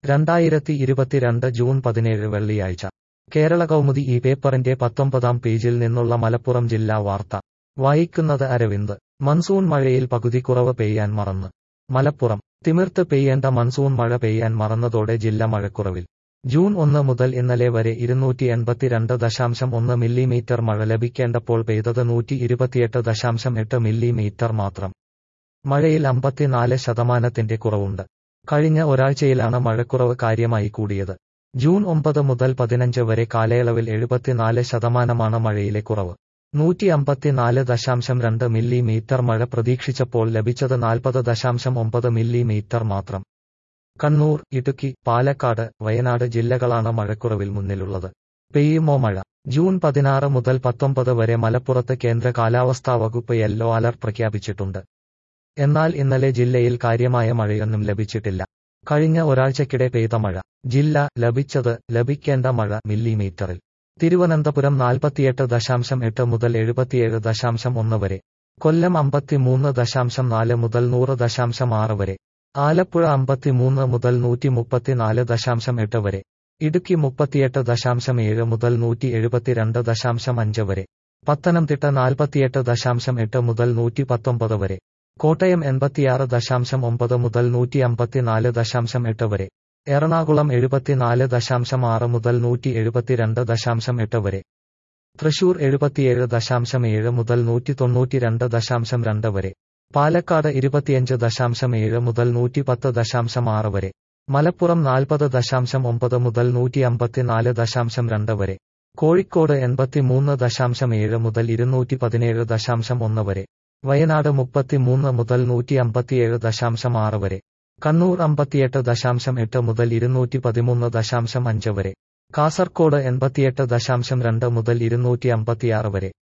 രണ്ടായിരത്തി ഇരുപത്തിരണ്ട് ജൂൺ പതിനേഴ് വെള്ളിയാഴ്ച കേരള കൗമുദി ഈ പേപ്പറിന്റെ പത്തൊമ്പതാം പേജിൽ നിന്നുള്ള മലപ്പുറം ജില്ലാ വാർത്ത വായിക്കുന്നത് അരവിന്ദ് മൺസൂൺ മഴയിൽ പകുതി കുറവ് പെയ്യാൻ മറന്ന് മലപ്പുറം തിമിർത്ത് പെയ്യേണ്ട മൺസൂൺ മഴ പെയ്യാൻ മറന്നതോടെ ജില്ല മഴക്കുറവിൽ ജൂൺ ഒന്ന് മുതൽ ഇന്നലെ വരെ ഇരുന്നൂറ്റി എൺപത്തിരണ്ട് ദശാംശം ഒന്ന് മില്ലിമീറ്റർ മഴ ലഭിക്കേണ്ടപ്പോൾ പെയ്തത് നൂറ്റി ഇരുപത്തിയെട്ട് ദശാംശം എട്ട് മില്ലിമീറ്റർ മാത്രം മഴയിൽ അമ്പത്തിനാല് ശതമാനത്തിന്റെ കുറവുണ്ട് കഴിഞ്ഞ ഒരാഴ്ചയിലാണ് മഴക്കുറവ് കാര്യമായി കൂടിയത് ജൂൺ ഒമ്പത് മുതൽ പതിനഞ്ച് വരെ കാലയളവിൽ എഴുപത്തിനാല് ശതമാനമാണ് മഴയിലെ കുറവ് നൂറ്റി അമ്പത്തിനാല് ദശാംശം രണ്ട് മില്ലിമീറ്റർ മഴ പ്രതീക്ഷിച്ചപ്പോൾ ലഭിച്ചത് നാൽപ്പത് ദശാംശം ഒമ്പത് മില്ലിമീറ്റർ മാത്രം കണ്ണൂർ ഇടുക്കി പാലക്കാട് വയനാട് ജില്ലകളാണ് മഴക്കുറവിൽ മുന്നിലുള്ളത് പെയ്യുമോ മഴ ജൂൺ പതിനാറ് മുതൽ പത്തൊമ്പത് വരെ മലപ്പുറത്ത് കേന്ദ്ര കാലാവസ്ഥാ വകുപ്പ് യെല്ലോ അലർട്ട് പ്രഖ്യാപിച്ചിട്ടുണ്ട് എന്നാൽ ഇന്നലെ ജില്ലയിൽ കാര്യമായ മഴയൊന്നും ലഭിച്ചിട്ടില്ല കഴിഞ്ഞ ഒരാഴ്ചക്കിടെ പെയ്ത മഴ ജില്ല ലഭിച്ചത് ലഭിക്കേണ്ട മഴ മില്ലിമീറ്ററിൽ തിരുവനന്തപുരം നാൽപ്പത്തിയെട്ട് ദശാംശം എട്ട് മുതൽ എഴുപത്തിയേഴ് ദശാംശം ഒന്ന് വരെ കൊല്ലം അമ്പത്തിമൂന്ന് ദശാംശം നാല് മുതൽ നൂറ് ദശാംശം ആറ് വരെ ആലപ്പുഴ അമ്പത്തിമൂന്ന് മുതൽ നൂറ്റി മുപ്പത്തിനാല് ദശാംശം എട്ട് വരെ ഇടുക്കി മുപ്പത്തിയെട്ട് ദശാംശം ഏഴ് മുതൽ നൂറ്റി എഴുപത്തിരണ്ട് ദശാംശം അഞ്ച് വരെ പത്തനംതിട്ട നാൽപ്പത്തിയെട്ട് ദശാംശം എട്ട് മുതൽ നൂറ്റി പത്തൊമ്പത് വരെ കോട്ടയം എൺപത്തിയാറ് ദശാംശം ഒമ്പത് മുതൽ നൂറ്റി അമ്പത്തിനാല് ദശാംശം എട്ട് വരെ എറണാകുളം എഴുപത്തിനാല് ദശാംശം ആറ് മുതൽ നൂറ്റി എഴുപത്തിരണ്ട് ദശാംശം എട്ട് വരെ തൃശൂർ എഴുപത്തിയേഴ് ദശാംശം ഏഴ് മുതൽ നൂറ്റി തൊണ്ണൂറ്റിരണ്ട് ദശാംശം രണ്ട് വരെ പാലക്കാട് ഇരുപത്തിയഞ്ച് ദശാംശം ഏഴ് മുതൽ നൂറ്റി പത്ത് ദശാംശം ആറ് വരെ മലപ്പുറം നാൽപ്പത് ദശാംശം ഒമ്പത് മുതൽ നൂറ്റി അമ്പത്തിനാല് ദശാംശം രണ്ട് വരെ കോഴിക്കോട് എൺപത്തിമൂന്ന് ദശാംശം ഏഴ് മുതൽ ഇരുന്നൂറ്റി പതിനേഴ് ദശാംശം ഒന്ന് വരെ വയനാട് മുപ്പത്തിമൂന്ന് മുതൽ നൂറ്റി അമ്പത്തിയേഴ് ദശാംശം ആറ് വരെ കണ്ണൂർ അമ്പത്തിയെട്ട് ദശാംശം എട്ട് മുതൽ ഇരുന്നൂറ്റി പതിമൂന്ന് ദശാംശം അഞ്ച് വരെ കാസർകോട് എൺപത്തിയെട്ട് ദശാംശം രണ്ട് മുതൽ ഇരുന്നൂറ്റി അമ്പത്തിയാറ് വരെ